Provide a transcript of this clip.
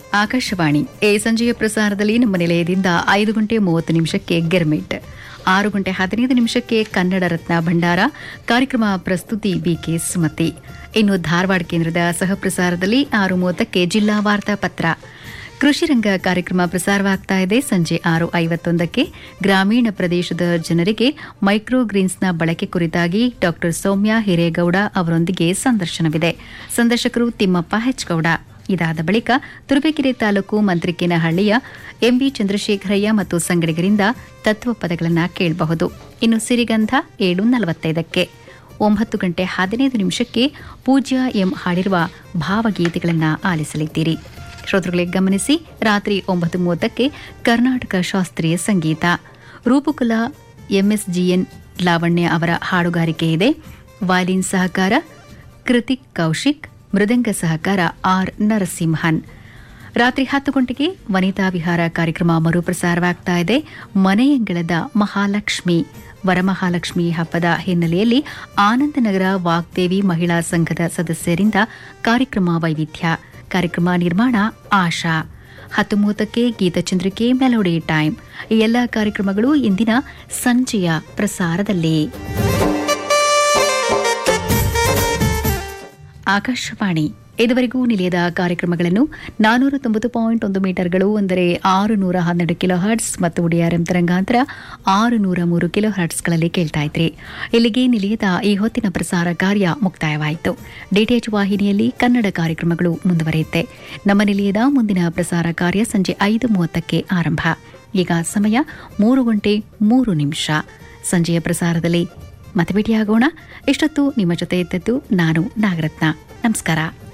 ಆಕಾಶವಾಣಿ ಈ ಸಂಜೆಯ ಪ್ರಸಾರದಲ್ಲಿ ನಮ್ಮ ನಿಲಯದಿಂದ ಐದು ಗಂಟೆ ಮೂವತ್ತು ನಿಮಿಷಕ್ಕೆ ಗಿರ್ಮಿಟ್ ಆರು ಗಂಟೆ ಹದಿನೈದು ನಿಮಿಷಕ್ಕೆ ಕನ್ನಡ ರತ್ನ ಭಂಡಾರ ಕಾರ್ಯಕ್ರಮ ಪ್ರಸ್ತುತಿ ಬಿಕೆ ಸುಮತಿ ಇನ್ನು ಧಾರವಾಡ ಕೇಂದ್ರದ ಸಹ ಪ್ರಸಾರದಲ್ಲಿ ಆರು ಮೂವತ್ತಕ್ಕೆ ಜಿಲ್ಲಾ ವಾರ್ತಾ ಪತ್ರ ಕೃಷಿ ರಂಗ ಕಾರ್ಯಕ್ರಮ ಪ್ರಸಾರವಾಗ್ತಾ ಇದೆ ಸಂಜೆ ಆರು ಐವತ್ತೊಂದಕ್ಕೆ ಗ್ರಾಮೀಣ ಪ್ರದೇಶದ ಜನರಿಗೆ ಮೈಕ್ರೋ ಗ್ರೀನ್ಸ್ನ ಬಳಕೆ ಕುರಿತಾಗಿ ಡಾ ಸೌಮ್ಯ ಹಿರೇಗೌಡ ಅವರೊಂದಿಗೆ ಸಂದರ್ಶನವಿದೆ ಸಂದರ್ಶಕರು ತಿಮ್ಮಪ್ಪ ಹೆಚ್ಗೌಡ ಇದಾದ ಬಳಿಕ ತುರುವೇಕೆರೆ ತಾಲೂಕು ಮಂತ್ರಿಕೇನಹಳ್ಳಿಯ ಎಂಬಿ ಚಂದ್ರಶೇಖರಯ್ಯ ಮತ್ತು ಸಂಗಡಿಗರಿಂದ ತತ್ವ ಪದಗಳನ್ನು ಕೇಳಬಹುದು ಇನ್ನು ಸಿರಿಗಂಧ ಏಳು ನಲವತ್ತೈದಕ್ಕೆ ಒಂಬತ್ತು ಗಂಟೆ ಹದಿನೈದು ನಿಮಿಷಕ್ಕೆ ಪೂಜ್ಯ ಎಂ ಹಾಡಿರುವ ಭಾವಗೀತೆಗಳನ್ನು ಆಲಿಸಲಿದ್ದೀರಿ ಶ್ರೋತೃಗಳೇ ಗಮನಿಸಿ ರಾತ್ರಿ ಒಂಬತ್ತು ಮೂವತ್ತಕ್ಕೆ ಕರ್ನಾಟಕ ಶಾಸ್ತ್ರೀಯ ಸಂಗೀತ ರೂಪಕುಲ ಎಂಎಸ್ಜಿಎನ್ ಲಾವಣ್ಯ ಅವರ ಹಾಡುಗಾರಿಕೆ ಇದೆ ವಾಲಿನ್ ಸಹಕಾರ ಕೃತಿಕ್ ಕೌಶಿಕ್ ಮೃದಂಗ ಸಹಕಾರ ಆರ್ ನರಸಿಂಹನ್ ರಾತ್ರಿ ಹತ್ತು ಗಂಟೆಗೆ ವನಿತಾ ವಿಹಾರ ಕಾರ್ಯಕ್ರಮ ಮರುಪ್ರಸಾರವಾಗ್ತಾ ಇದೆ ಮನೆಯಂಗಳದ ಮಹಾಲಕ್ಷ್ಮಿ ವರಮಹಾಲಕ್ಷ್ಮಿ ಹಬ್ಬದ ಹಿನ್ನೆಲೆಯಲ್ಲಿ ಆನಂದನಗರ ವಾಗ್ದೇವಿ ಮಹಿಳಾ ಸಂಘದ ಸದಸ್ಯರಿಂದ ಕಾರ್ಯಕ್ರಮ ವೈವಿಧ್ಯ ಕಾರ್ಯಕ್ರಮ ನಿರ್ಮಾಣ ಆಶಾ ಹತ್ತು ಮೂವತ್ತಕ್ಕೆ ಗೀತಚಂದ್ರಿಕೆ ಮೆಲೋಡಿ ಟೈಮ್ ಈ ಎಲ್ಲ ಕಾರ್ಯಕ್ರಮಗಳು ಇಂದಿನ ಸಂಜೆಯ ಪ್ರಸಾರದಲ್ಲಿ ಆಕಾಶವಾಣಿ ಇದುವರೆಗೂ ನಿಲಯದ ಕಾರ್ಯಕ್ರಮಗಳನ್ನು ನಾನೂರ ತೊಂಬತ್ತು ಪಾಯಿಂಟ್ ಒಂದು ಮೀಟರ್ಗಳು ಅಂದರೆ ಆರು ನೂರ ಹನ್ನೆರಡು ಕಿಲೋ ಹರ್ಟ್ಸ್ ಮತ್ತು ಡಿಆರ್ಎಂ ತರಂಗಾಂತರ ಆರು ನೂರ ಮೂರು ಕಿಲೋ ಹರ್ಟ್ಸ್ಗಳಲ್ಲಿ ಕೇಳ್ತಾ ಇದ್ರಿ ಇಲ್ಲಿಗೆ ನಿಲಯದ ಈ ಹೊತ್ತಿನ ಪ್ರಸಾರ ಕಾರ್ಯ ಮುಕ್ತಾಯವಾಯಿತು ಡಿಟಿಎಚ್ ವಾಹಿನಿಯಲ್ಲಿ ಕನ್ನಡ ಕಾರ್ಯಕ್ರಮಗಳು ಮುಂದುವರಿಯುತ್ತೆ ನಮ್ಮ ನಿಲಯದ ಮುಂದಿನ ಪ್ರಸಾರ ಕಾರ್ಯ ಸಂಜೆ ಐದು ಮೂವತ್ತಕ್ಕೆ ಆರಂಭ ಈಗ ಸಮಯ ಮೂರು ಗಂಟೆ ಮೂರು ನಿಮಿಷ ಸಂಜೆಯ ಪ್ರಸಾರದಲ್ಲಿ ಮತ್ತೆ ಭೇಟಿಯಾಗೋಣ ಇಷ್ಟೊತ್ತು ನಿಮ್ಮ ಜೊತೆ ಇದ್ದದ್ದು ನಾನು ನಾಗರತ್ನ ನಮಸ್ಕಾರ